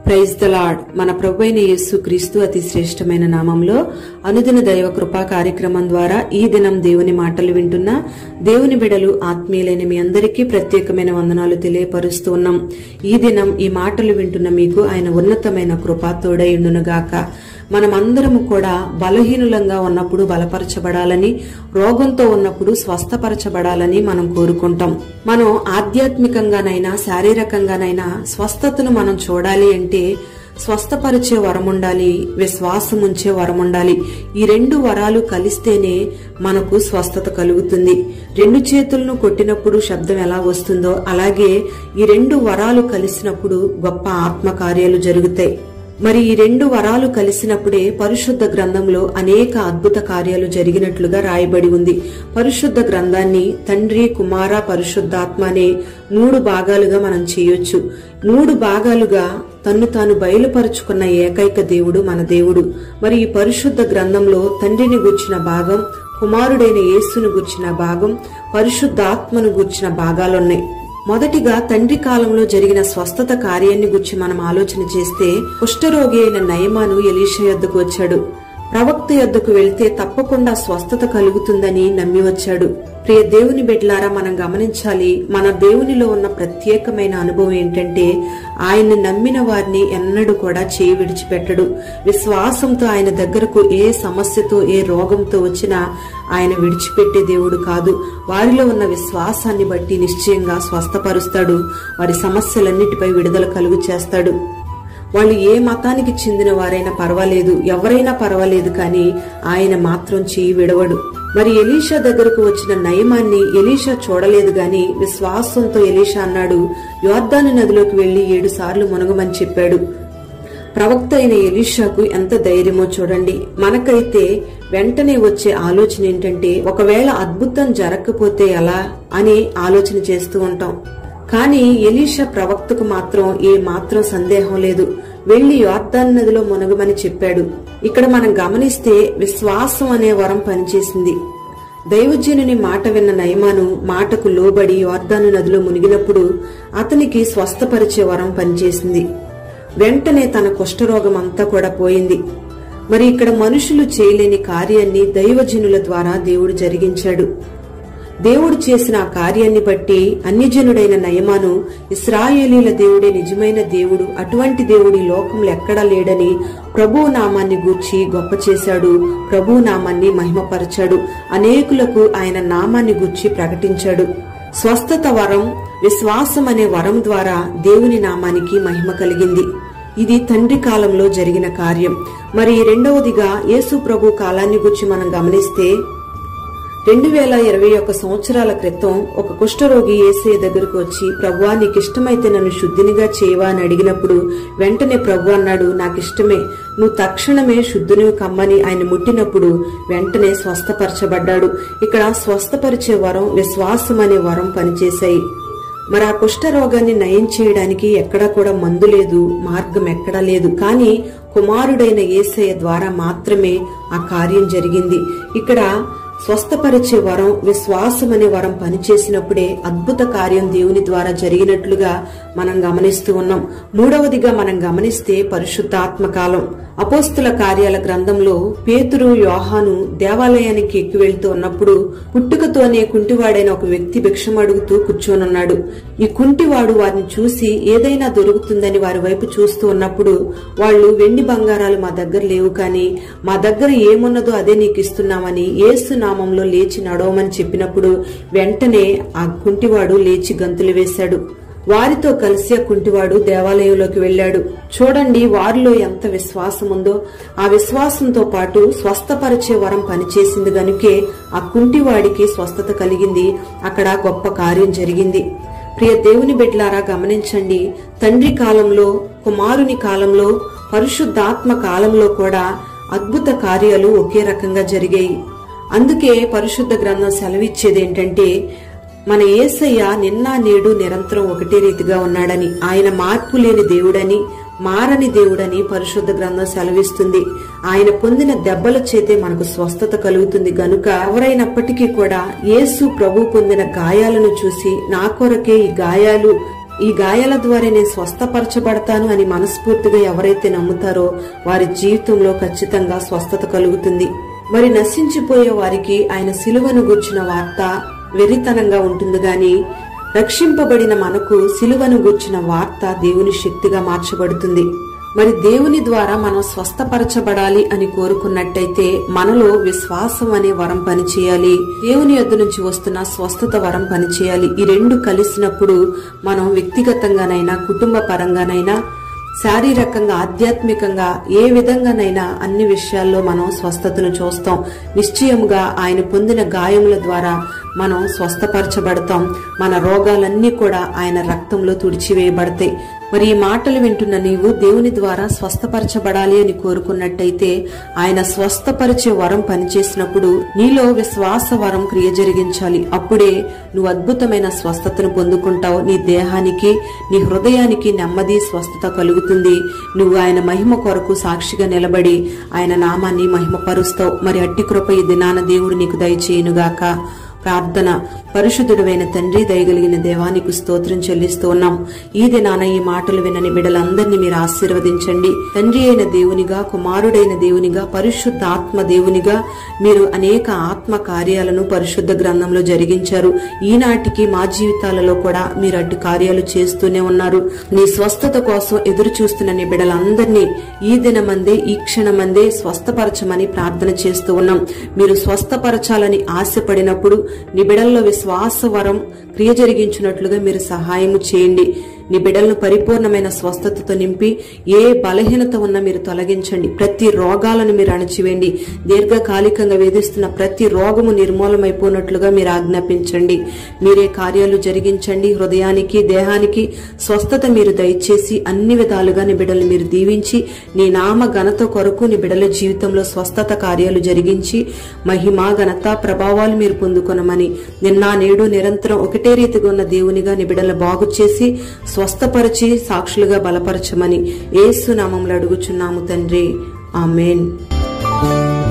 praise the lord మన ప్రభు అయిన యేసు క్రీస్తు అతి శ్రేష్టమైన నామంలో అనుదిన దైవ కృపా కార్యక్రమం ద్వారా ఈ దినం దేవుని మాటలు వింటున్న దేవుని బిడలు ఆత్మీయులైన మీ అందరికీ ప్రత్యేకమైన వందనాలు తెలియపరుస్తూ ఉన్నాం ఈ దినం ఈ మాటలు వింటున్న మీకు ఆయన ఉన్నతమైన కృప తోడైండునుగాక మనమందరము కూడా బలహీనులంగా ఉన్నప్పుడు బలపరచబడాలని రోగంతో ఉన్నప్పుడు స్వస్థపరచబడాలని మనం కోరుకుంటాం మనం ఆధ్యాత్మికంగానైనా శారీరకంగానైనా స్వస్థతను మనం చూడాలి అంటే స్వస్థపరిచే వరం ఉండాలి విశ్వాసం ఉంచే వరం ఉండాలి ఈ రెండు వరాలు కలిస్తేనే మనకు స్వస్థత కలుగుతుంది రెండు చేతులను కొట్టినప్పుడు శబ్దం ఎలా వస్తుందో అలాగే ఈ రెండు వరాలు కలిసినప్పుడు గొప్ప ఆత్మకార్యాలు జరుగుతాయి మరి ఈ రెండు వరాలు కలిసినప్పుడే పరిశుద్ధ గ్రంథంలో అనేక అద్భుత కార్యాలు జరిగినట్లుగా రాయబడి ఉంది పరిశుద్ధ గ్రంథాన్ని తండ్రి కుమార పరిశుద్ధాత్మ అనే మూడు భాగాలుగా మనం చేయొచ్చు మూడు భాగాలుగా తన్ను తాను బయలుపరుచుకున్న ఏకైక దేవుడు మన దేవుడు మరి ఈ పరిశుద్ధ గ్రంథంలో తండ్రిని గుర్చిన భాగం కుమారుడైన యేసును గుర్చిన భాగం పరిశుద్ధాత్మను గుర్చిన భాగాలున్నాయి మొదటిగా తండ్రి కాలంలో జరిగిన స్వస్థత కార్యాన్ని గురించి మనం ఆలోచన చేస్తే కుష్ఠరోగి అయిన నయమాను ఎలీషా యొద్దకు వచ్చాడు ప్రవక్త యొద్దకు వెళ్తే తప్పకుండా స్వస్థత కలుగుతుందని నమ్మి వచ్చాడు ప్రియ దేవుని బిడ్లారా మనం గమనించాలి మన దేవునిలో ఉన్న ప్రత్యేకమైన అనుభవం ఏంటంటే ఆయన్ని నమ్మిన వారిని ఎన్నడూ కూడా చేయి విడిచిపెట్టడు విశ్వాసంతో ఆయన దగ్గరకు ఏ సమస్యతో ఏ రోగంతో వచ్చినా ఆయన విడిచిపెట్టే దేవుడు కాదు వారిలో ఉన్న విశ్వాసాన్ని బట్టి నిశ్చయంగా స్వస్థపరుస్తాడు వారి సమస్యలన్నిటిపై విడుదల కలుగు చేస్తాడు వాళ్ళు ఏ మతానికి చెందిన వారైనా పర్వాలేదు ఎవరైనా పర్వాలేదు కానీ ఆయన మాత్రం చేయి విడవడు మరి ఎలీషా దగ్గరకు వచ్చిన నయమాన్ని ఎలీషా చూడలేదు గాని విశ్వాసంతో ఎలీషా అన్నాడు యోర్దాను నదిలోకి వెళ్లి ఏడు సార్లు మునగమని చెప్పాడు ప్రవక్త అయిన ఎలీషాకు ఎంత ధైర్యమో చూడండి మనకైతే వెంటనే వచ్చే ఆలోచన ఏంటంటే ఒకవేళ అద్భుతం జరగకపోతే ఎలా అని ఆలోచన చేస్తూ ఉంటాం కానీ ఎలీషా ప్రవక్తకు మాత్రం ఏ మాత్రం సందేహం లేదు వెళ్లి యోర్దాన్ నదిలో మునగమని చెప్పాడు ఇక్కడ మనం గమనిస్తే విశ్వాసం అనే వరం పనిచేసింది దైవజనుని మాట విన్న నయమాను మాటకు లోబడి యోర్దాను నదిలో మునిగినప్పుడు అతనికి స్వస్థపరిచే వరం పనిచేసింది వెంటనే తన కుష్ఠరోగం అంతా కూడా పోయింది మరి ఇక్కడ మనుషులు చేయలేని కార్యాన్ని దైవజనుల ద్వారా దేవుడు జరిగించాడు దేవుడు చేసిన ఆ కార్యాన్ని బట్టి అన్యజనుడైన నయమాను ఇస్రాయేలీల దేవుడే నిజమైన దేవుడు అటువంటి దేవుడి లోకంలో ఎక్కడా లేడని ప్రభువు నామాన్ని గూర్చి గొప్ప చేశాడు ప్రభువు నామాన్ని మహిమపరచాడు అనేకులకు ఆయన నామాన్ని గూర్చి ప్రకటించాడు స్వస్థత వరం విశ్వాసం అనే వరం ద్వారా దేవుని నామానికి మహిమ కలిగింది ఇది తండ్రి కాలంలో జరిగిన కార్యం మరి రెండవదిగా యేసు ప్రభు కాలాన్ని గురించి మనం గమనిస్తే రెండు వేల ఇరవై ఒక్క సంవత్సరాల క్రితం ఒక కుష్ఠరోగి ఏసయ్య దగ్గరకు వచ్చి ప్రభువా నీకు ఇష్టమైతే నన్ను శుద్ధినిగా చేయవా అని అడిగినప్పుడు వెంటనే ప్రభు అన్నాడు నాకు ఇష్టమే నువ్వు తక్షణమే శుద్ధునివి కమ్మని ఆయన ముట్టినప్పుడు వెంటనే స్వస్థపరచబడ్డాడు ఇక్కడ స్వస్థపరిచే వరం విశ్వాసం అనే వరం పనిచేశాయి మరి ఆ కుష్ఠరోగాన్ని నయం చేయడానికి ఎక్కడా కూడా మందు లేదు మార్గం ఎక్కడా లేదు కానీ కుమారుడైన ఏసయ్య ద్వారా మాత్రమే ఆ కార్యం జరిగింది ఇక్కడ స్వస్థపరిచే వరం విశ్వాసం అనే వరం పనిచేసినప్పుడే అద్భుత కార్యం దేవుని ద్వారా జరిగినట్లుగా మనం గమనిస్తూ ఉన్నాం మూడవదిగా మనం గమనిస్తే పరిశుద్ధాత్మ కాలం అపోస్తుల కార్యాల గ్రంథంలో పేతురు యోహాను దేవాలయానికి ఎక్కి వెళ్తూ ఉన్నప్పుడు పుట్టుకతోనే కుంటివాడైన ఒక వ్యక్తి భిక్షం అడుగుతూ కూర్చోనున్నాడు ఈ కుంటివాడు వారిని చూసి ఏదైనా దొరుకుతుందని వారి వైపు చూస్తూ ఉన్నప్పుడు వాళ్ళు వెండి బంగారాలు మా దగ్గర లేవు కానీ మా దగ్గర ఏమున్నదో అదే నీకు ఇస్తున్నామని ఏసు నామంలో లేచి నడవమని చెప్పినప్పుడు వెంటనే ఆ కుంటివాడు లేచి గంతులు వేశాడు వారితో కలిసి ఆ కుంటివాడు దేవాలయంలోకి వెళ్ళాడు చూడండి వారిలో ఎంత విశ్వాసం ఉందో ఆ విశ్వాసంతో పాటు స్వస్థపరిచే వరం పనిచేసింది గనుకే ఆ కుంటివాడికి స్వస్థత కలిగింది అక్కడ గొప్ప కార్యం జరిగింది ప్రియ దేవుని బిడ్లారా గమనించండి తండ్రి కాలంలో కుమారుని కాలంలో పరిశుద్ధాత్మ కాలంలో కూడా అద్భుత కార్యాలు ఒకే రకంగా జరిగాయి అందుకే పరిశుద్ధ గ్రంథం సెలవిచ్చేది ఏంటంటే మన ఏసయ్య నిన్న నేడు నిరంతరం ఒకటే రీతిగా ఉన్నాడని ఆయన మార్పు లేని దేవుడని మారని దేవుడని పరిశుద్ధ గ్రంథం సెలవిస్తుంది ఆయన పొందిన దెబ్బల చేతే మనకు స్వస్థత కలుగుతుంది గనుక ఎవరైనప్పటికీ కూడా యేసు ప్రభు పొందిన గాయాలను చూసి నా కొరకే ఈ గాయాలు ఈ గాయాల ద్వారా నేను స్వస్థపరచబడతాను అని మనస్ఫూర్తిగా ఎవరైతే నమ్ముతారో వారి జీవితంలో ఖచ్చితంగా స్వస్థత కలుగుతుంది మరి నశించిపోయే వారికి ఆయన సిలువను గుర్చిన వార్త వెరితనంగా ఉంటుంది గాని రక్షింపబడిన మనకు సిలువను గుర్చిన వార్త దేవుని శక్తిగా మార్చబడుతుంది మరి దేవుని ద్వారా మనం స్వస్థపరచబడాలి అని కోరుకున్నట్టయితే మనలో విశ్వాసం అనే వరం పనిచేయాలి దేవుని యొద్ద నుంచి వస్తున్న స్వస్థత వరం పనిచేయాలి ఈ రెండు కలిసినప్పుడు మనం వ్యక్తిగతంగానైనా కుటుంబ పరంగానైనా శారీరకంగా ఆధ్యాత్మికంగా ఏ విధంగానైనా అన్ని విషయాల్లో మనం స్వస్థతను చూస్తాం నిశ్చయముగా ఆయన పొందిన గాయముల ద్వారా మనం స్వస్థపరచబడతాం మన రోగాలన్నీ కూడా ఆయన రక్తంలో తుడిచివేయబడతాయి మరి ఈ మాటలు వింటున్న నీవు దేవుని ద్వారా స్వస్థపరచబడాలి అని కోరుకున్నట్టయితే ఆయన స్వస్థపరిచే వరం పనిచేసినప్పుడు నీలో విశ్వాస వరం క్రియ జరిగించాలి అప్పుడే నువ్వు అద్భుతమైన స్వస్థతను పొందుకుంటావు నీ దేహానికి నీ హృదయానికి నెమ్మది స్వస్థత కలుగుతుంది నువ్వు ఆయన మహిమ కొరకు సాక్షిగా నిలబడి ఆయన నామాన్ని మహిమపరుస్తావు మరి అట్టి కృప ఈ దినాన దేవుడు నీకు దయచేయునుగాక ప్రార్థన పరిశుద్ధుడైన తండ్రి దయగలిగిన దేవానికి స్తోత్రం చెల్లిస్తూ ఉన్నాం ఈ దినాన ఈ మాటలు వినని బిడ్డలందరినీ మీరు ఆశీర్వదించండి తండ్రి అయిన దేవునిగా కుమారుడైన దేవునిగా పరిశుద్ధ ఆత్మ దేవునిగా మీరు అనేక ఆత్మ కార్యాలను పరిశుద్ధ గ్రంథంలో జరిగించారు ఈనాటికి మా జీవితాలలో కూడా మీరు అటు కార్యాలు చేస్తూనే ఉన్నారు నీ స్వస్థత కోసం ఎదురు చూస్తున్న నీ బిడ్డలందరినీ ఈ దినమందే ఈ క్షణమందే స్వస్థపరచమని ప్రార్థన చేస్తూ ఉన్నాం మీరు స్వస్థపరచాలని ఆశపడినప్పుడు నీ బిడల్లో విశ్వాస వరం క్రియ జరిగించినట్లుగా మీరు సహాయము చేయండి నీ బిడ్డలను పరిపూర్ణమైన స్వస్థతతో నింపి ఏ బలహీనత ఉన్నా మీరు తొలగించండి ప్రతి రోగాలను మీరు అణచివేయండి దీర్ఘకాలికంగా వేధిస్తున్న ప్రతి రోగము నిర్మూలమైపోయినట్లుగా మీరు ఆజ్ఞాపించండి మీరే కార్యాలు జరిగించండి హృదయానికి దేహానికి స్వస్థత మీరు దయచేసి అన్ని విధాలుగా నీ బిడ్డలు మీరు దీవించి నీ నామ ఘనత కొరకు నీ బిడ్డల జీవితంలో స్వస్థత కార్యాలు జరిగించి మహిమ ఘనత ప్రభావాలు మీరు పొందుకొనమని నిన్న నేడు నిరంతరం ఒకటే రీతిగా ఉన్న దేవునిగా నీ బిడ్డలు బాగు చేసి స్వస్థపరిచి సాక్షులుగా బలపరచమని ఏసు నామంలో అడుగుచున్నాము తండ్రి ఆమెన్